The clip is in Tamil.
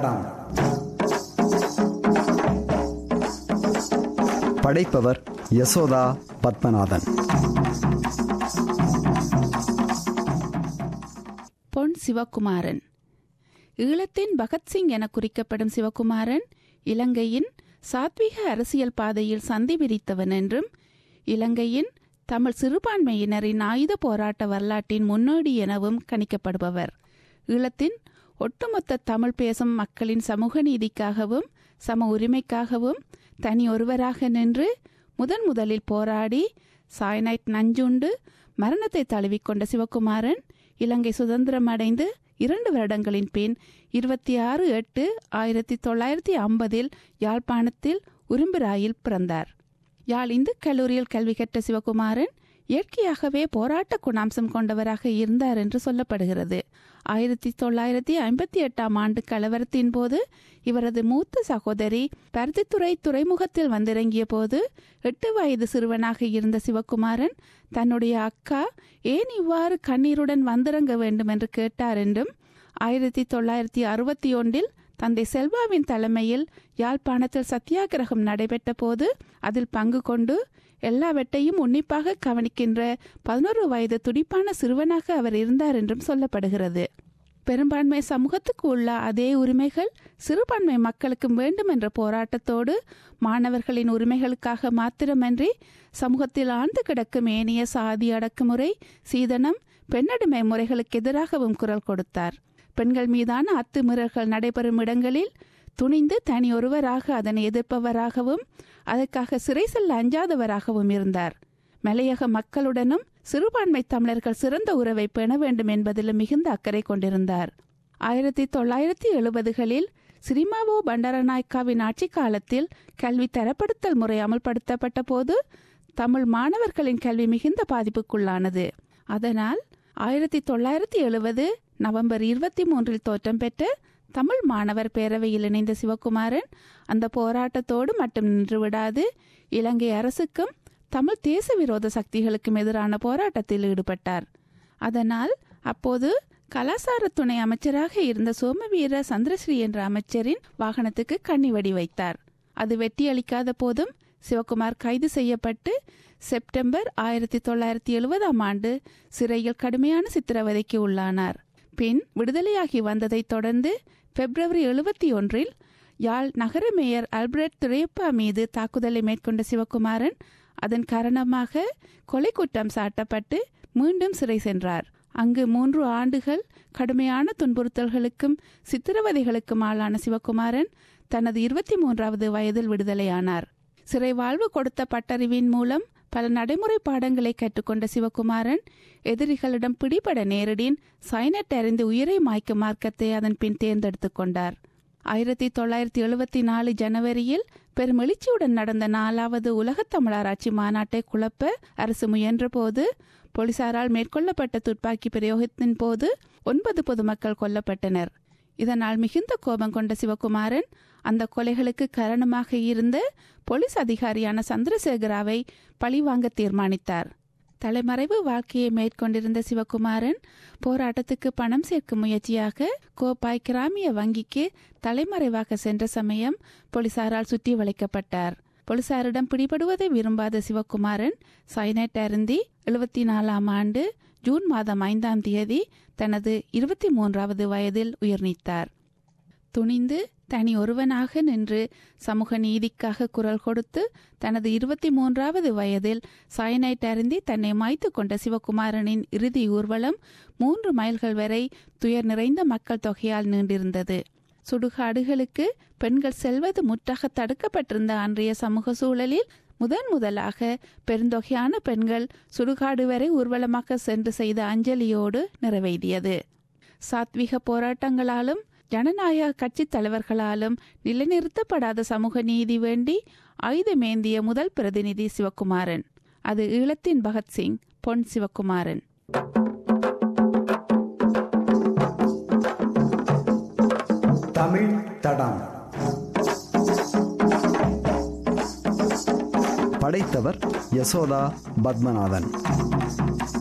தடம் படைப்பவர் யசோதா பத்மநாதன் பொன் சிவகுமாரன் ஈழத்தின் பகத்சிங் என குறிக்கப்படும் சிவகுமாரன் இலங்கையின் சாத்வீக அரசியல் பாதையில் சந்தி விரித்தவன் என்றும் இலங்கையின் தமிழ் சிறுபான்மையினரின் ஆயுத போராட்ட வரலாற்றின் முன்னோடி எனவும் கணிக்கப்படுபவர் ஈழத்தின் ஒட்டுமொத்த தமிழ் பேசும் மக்களின் சமூக நீதிக்காகவும் சம உரிமைக்காகவும் தனி ஒருவராக நின்று முதன் முதலில் போராடி சாய்னைட் நஞ்சுண்டு மரணத்தை தழுவிக்கொண்ட சிவகுமாரன் இலங்கை சுதந்திரம் அடைந்து இரண்டு வருடங்களின் பின் இருபத்தி ஆறு எட்டு ஆயிரத்தி தொள்ளாயிரத்தி ஐம்பதில் யாழ்ப்பாணத்தில் உரும்பிராயில் பிறந்தார் யாழ் இந்து கல்லூரியில் கல்வி கற்ற சிவகுமாரன் இயற்கையாகவே போராட்ட குணாம்சம் கொண்டவராக இருந்தார் என்று சொல்லப்படுகிறது ஆயிரத்தி தொள்ளாயிரத்தி ஐம்பத்தி எட்டாம் ஆண்டு கலவரத்தின் போது இவரது மூத்த சகோதரி பருத்தித்துறை துறைமுகத்தில் வந்திறங்கிய போது எட்டு வயது சிறுவனாக இருந்த சிவகுமாரன் தன்னுடைய அக்கா ஏன் இவ்வாறு கண்ணீருடன் வந்திறங்க வேண்டும் என்று கேட்டார் என்றும் ஆயிரத்தி தொள்ளாயிரத்தி அறுபத்தி ஒன்றில் தந்தை செல்வாவின் தலைமையில் யாழ்ப்பாணத்தில் சத்தியாகிரகம் நடைபெற்ற போது அதில் பங்கு கொண்டு எல்லாவற்றையும் உன்னிப்பாக கவனிக்கின்ற பதினோரு வயது துடிப்பான சிறுவனாக அவர் இருந்தார் என்றும் சொல்லப்படுகிறது பெரும்பான்மை சமூகத்துக்கு உள்ள அதே உரிமைகள் சிறுபான்மை மக்களுக்கும் வேண்டும் என்ற போராட்டத்தோடு மாணவர்களின் உரிமைகளுக்காக மாத்திரமன்றி சமூகத்தில் ஆழ்ந்து கிடக்கும் ஏனைய சாதி அடக்குமுறை சீதனம் பெண்ணடிமை முறைகளுக்கு எதிராகவும் குரல் கொடுத்தார் பெண்கள் மீதான அத்துமீறல்கள் நடைபெறும் இடங்களில் துணிந்து தனி ஒருவராக அதனை எதிர்ப்பவராகவும் அதற்காக சிறை செல்ல அஞ்சாதவராகவும் இருந்தார் மலையக மக்களுடனும் சிறுபான்மை தமிழர்கள் சிறந்த உறவை பெண வேண்டும் என்பதிலும் மிகுந்த அக்கறை கொண்டிருந்தார் ஆயிரத்தி தொள்ளாயிரத்தி எழுபதுகளில் சிரிமாவோ பண்டரநாயக்காவின் ஆட்சி காலத்தில் கல்வி தரப்படுத்தல் முறை அமல்படுத்தப்பட்ட போது தமிழ் மாணவர்களின் கல்வி மிகுந்த பாதிப்புக்குள்ளானது அதனால் ஆயிரத்தி தொள்ளாயிரத்தி எழுபது நவம்பர் இருபத்தி மூன்றில் தோற்றம் பெற்ற தமிழ் மாணவர் பேரவையில் இணைந்த சிவகுமாரன் அந்த போராட்டத்தோடு மட்டும் நின்றுவிடாது இலங்கை அரசுக்கும் தமிழ் தேச விரோத சக்திகளுக்கும் எதிரான போராட்டத்தில் ஈடுபட்டார் அதனால் அப்போது கலாசார துணை அமைச்சராக இருந்த சோமவீர சந்திரஸ்ரீ என்ற அமைச்சரின் வாகனத்துக்கு கண்ணிவடி வைத்தார் அது வெற்றியளிக்காத போதும் சிவகுமார் கைது செய்யப்பட்டு செப்டம்பர் ஆயிரத்தி தொள்ளாயிரத்தி எழுபதாம் ஆண்டு சிறையில் கடுமையான சித்திரவதைக்கு உள்ளானார் பின் விடுதலையாகி வந்ததைத் தொடர்ந்து பிப்ரவரி எழுபத்தி ஒன்றில் யாழ் நகர மேயர் அல்பர்ட் துரையப்பா மீது தாக்குதலை மேற்கொண்ட சிவகுமாரன் அதன் காரணமாக கொலை குற்றம் சாட்டப்பட்டு மீண்டும் சிறை சென்றார் அங்கு மூன்று ஆண்டுகள் கடுமையான துன்புறுத்தல்களுக்கும் சித்திரவதைகளுக்கும் ஆளான சிவகுமாரன் தனது இருபத்தி மூன்றாவது வயதில் விடுதலையானார் சிறை வாழ்வு கொடுத்த பட்டறிவின் மூலம் பல நடைமுறை பாடங்களை கற்றுக்கொண்ட சிவகுமாரன் எதிரிகளிடம் பிடிபட நேரடின் சைனட் அறிந்து உயிரை மாய்க்கும் மார்க்கத்தை அதன் பின் தேர்ந்தெடுத்துக் கொண்டார் ஆயிரத்தி தொள்ளாயிரத்தி எழுபத்தி நாலு ஜனவரியில் பெரும் எழுச்சியுடன் நடந்த நாலாவது உலகத் தமிழராட்சி மாநாட்டை குழப்ப அரசு முயன்றபோது போலீசாரால் மேற்கொள்ளப்பட்ட துப்பாக்கி பிரயோகத்தின் போது ஒன்பது பொதுமக்கள் கொல்லப்பட்டனர் இதனால் மிகுந்த கோபம் கொண்ட சிவகுமாரன் அந்த கொலைகளுக்கு காரணமாக இருந்த போலீஸ் அதிகாரியான சந்திரசேகராவை பழிவாங்க தீர்மானித்தார் தலைமறைவு வாழ்க்கையை மேற்கொண்டிருந்த சிவகுமாரன் போராட்டத்துக்கு பணம் சேர்க்கும் முயற்சியாக கோப்பாய் கிராமிய வங்கிக்கு தலைமறைவாக சென்ற சமயம் போலீசாரால் சுற்றி வளைக்கப்பட்டார் போலீசாரிடம் பிடிபடுவதை விரும்பாத சிவகுமாரன் சைனட் அருந்தி எழுபத்தி நாலாம் ஆண்டு ஜூன் மாதம் ஐந்தாம் தேதி தனது இருபத்தி மூன்றாவது வயதில் உயிர் நீத்தார் துணிந்து தனி ஒருவனாக நின்று சமூக நீதிக்காக குரல் கொடுத்து தனது இருபத்தி மூன்றாவது வயதில் சயனைட் அருந்தி தன்னை மாய்த்து கொண்ட சிவகுமாரனின் இறுதி ஊர்வலம் மூன்று மைல்கள் வரை துயர் நிறைந்த மக்கள் தொகையால் நீண்டிருந்தது சுடுகாடுகளுக்கு பெண்கள் செல்வது முற்றாக தடுக்கப்பட்டிருந்த அன்றைய சமூக சூழலில் முதன் முதலாக பெருந்தொகையான பெண்கள் சுடுகாடு வரை ஊர்வலமாக சென்று செய்த அஞ்சலியோடு நிறைவேறியது சாத்விக போராட்டங்களாலும் ஜனநாயக கட்சி தலைவர்களாலும் நிலைநிறுத்தப்படாத சமூக நீதி வேண்டி ஆயுதமேந்திய முதல் பிரதிநிதி சிவகுமாரன் அது ஈழத்தின் பகத்சிங் பொன் சிவகுமாரன் தமிழ் தடம் படைத்தவர் யசோதா பத்மநாதன்